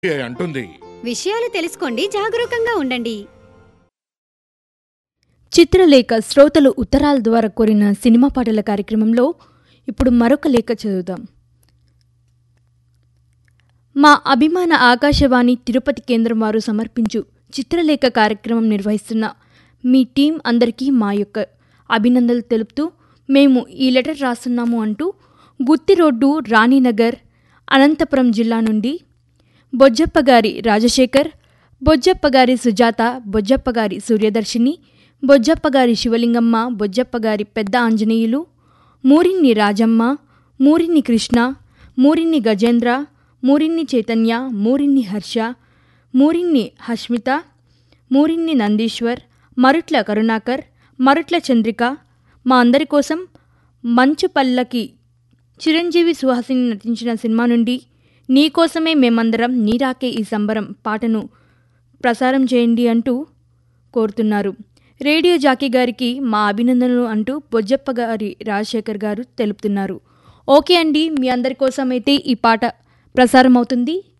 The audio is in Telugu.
అంటుంది విషయాలు తెలుసుకోండి జాగరూకంగా ఉండండి చిత్రలేఖ శ్రోతలు ఉత్తరాల ద్వారా కోరిన సినిమా పాటల కార్యక్రమంలో ఇప్పుడు మరొక లేఖ చదువుదాం మా అభిమాన ఆకాశవాణి తిరుపతి కేంద్రం వారు సమర్పించు చిత్రలేఖ కార్యక్రమం నిర్వహిస్తున్న మీ టీం అందరికీ మా యొక్క అభినందనలు తెలుపుతూ మేము ఈ లెటర్ రాస్తున్నాము అంటూ గుత్తి రోడ్డు రాణినగర్ అనంతపురం జిల్లా నుండి బొజ్జప్పగారి రాజశేఖర్ బొజ్జప్పగారి సుజాత బొజ్జప్పగారి సూర్యదర్శిని బొజ్జప్పగారి శివలింగమ్మ బొజ్జప్పగారి పెద్ద ఆంజనేయులు మూరిన్ని రాజమ్మ మూరిన్ని కృష్ణ మూరిన్ని గజేంద్ర మూరిన్ని చైతన్య మూరిన్ని హర్ష మూరిన్ని హష్మిత మూరిన్ని నందీశ్వర్ మరుట్ల కరుణాకర్ మరుట్ల చంద్రిక మా అందరి కోసం మంచు పల్లకి చిరంజీవి సుహాసిని నటించిన సినిమా నుండి నీకోసమే మేమందరం నీరాకే ఈ సంబరం పాటను ప్రసారం చేయండి అంటూ కోరుతున్నారు రేడియో జాకీ గారికి మా అభినందనలు అంటూ బొజ్జప్ప గారి రాజశేఖర్ గారు తెలుపుతున్నారు ఓకే అండి మీ అందరి కోసం అయితే ఈ పాట ప్రసారం అవుతుంది